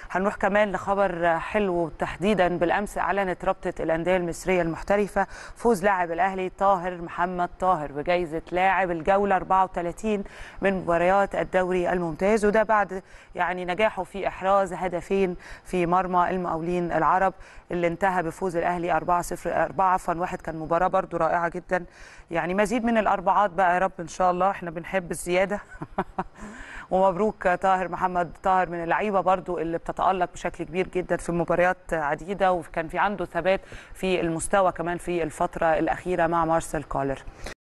هنروح كمان لخبر حلو تحديدا بالامس اعلنت رابطه الانديه المصريه المحترفه فوز لاعب الاهلي طاهر محمد طاهر بجائزه لاعب الجوله 34 من مباريات الدوري الممتاز وده بعد يعني نجاحه في احراز هدفين في مرمى المقاولين العرب اللي انتهى بفوز الاهلي 4 0 4 عفوا واحد كان مباراه برده رائعه جدا يعني مزيد من الاربعات بقى يا رب ان شاء الله احنا بنحب الزياده ومبروك طاهر محمد طاهر من اللعيبه برضو اللي بتتالق بشكل كبير جدا في مباريات عديده وكان في عنده ثبات في المستوى كمان في الفتره الاخيره مع مارسيل كولر